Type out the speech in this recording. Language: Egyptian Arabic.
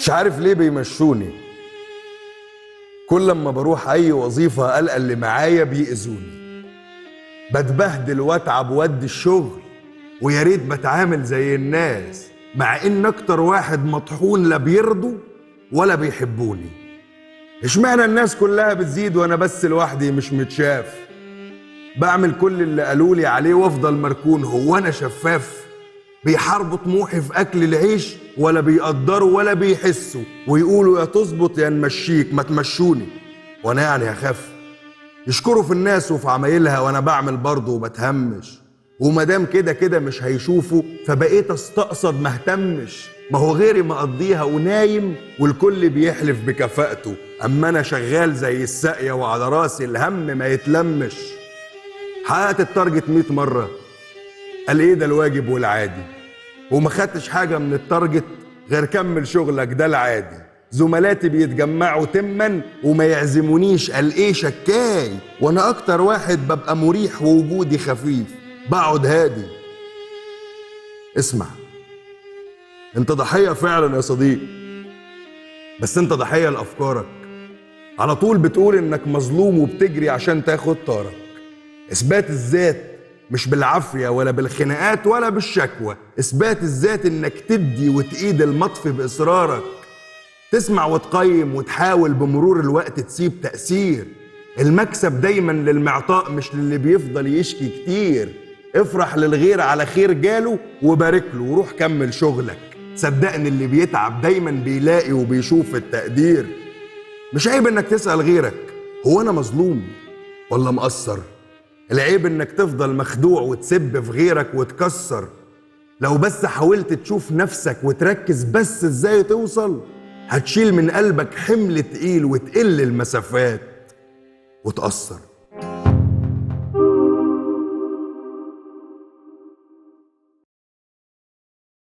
مش عارف ليه بيمشوني كل لما بروح اي وظيفة ألقى اللي معايا بيأذوني بتبهدل واتعب وادي الشغل ويا ريت بتعامل زي الناس مع ان اكتر واحد مطحون لا بيرضوا ولا بيحبوني اشمعنى الناس كلها بتزيد وانا بس لوحدي مش متشاف بعمل كل اللي قالولي عليه وافضل مركون هو انا شفاف بيحاربوا طموحي في اكل العيش ولا بيقدروا ولا بيحسوا ويقولوا يا تظبط يا نمشيك ما تمشوني وانا يعني هخاف يشكروا في الناس وفي عمايلها وانا بعمل برضه وبتهمش ومادام كده كده مش هيشوفوا فبقيت استقصد ما اهتمش ما هو غيري مقضيها ونايم والكل بيحلف بكفاءته اما انا شغال زي الساقيه وعلى راسي الهم ما يتلمش حققت التارجت 100 مره قال ايه ده الواجب والعادي وما خدتش حاجه من التارجت غير كمل شغلك ده العادي زملاتي بيتجمعوا تما وما يعزمونيش قال ايه شكاي وانا اكتر واحد ببقى مريح ووجودي خفيف بقعد هادي اسمع انت ضحيه فعلا يا صديق بس انت ضحيه لافكارك على طول بتقول انك مظلوم وبتجري عشان تاخد طارك اثبات الذات مش بالعافيه ولا بالخناقات ولا بالشكوى اثبات الذات انك تدي وتقيد المطفي باصرارك تسمع وتقيم وتحاول بمرور الوقت تسيب تأثير المكسب دايما للمعطاء مش للي بيفضل يشكي كتير افرح للغير على خير جاله وبارك له وروح كمل شغلك صدقني اللي بيتعب دايما بيلاقي وبيشوف التقدير مش عيب انك تسأل غيرك هو انا مظلوم ولا مقصر العيب انك تفضل مخدوع وتسب في غيرك وتكسر لو بس حاولت تشوف نفسك وتركز بس ازاي توصل هتشيل من قلبك حمل تقيل وتقل المسافات وتأثر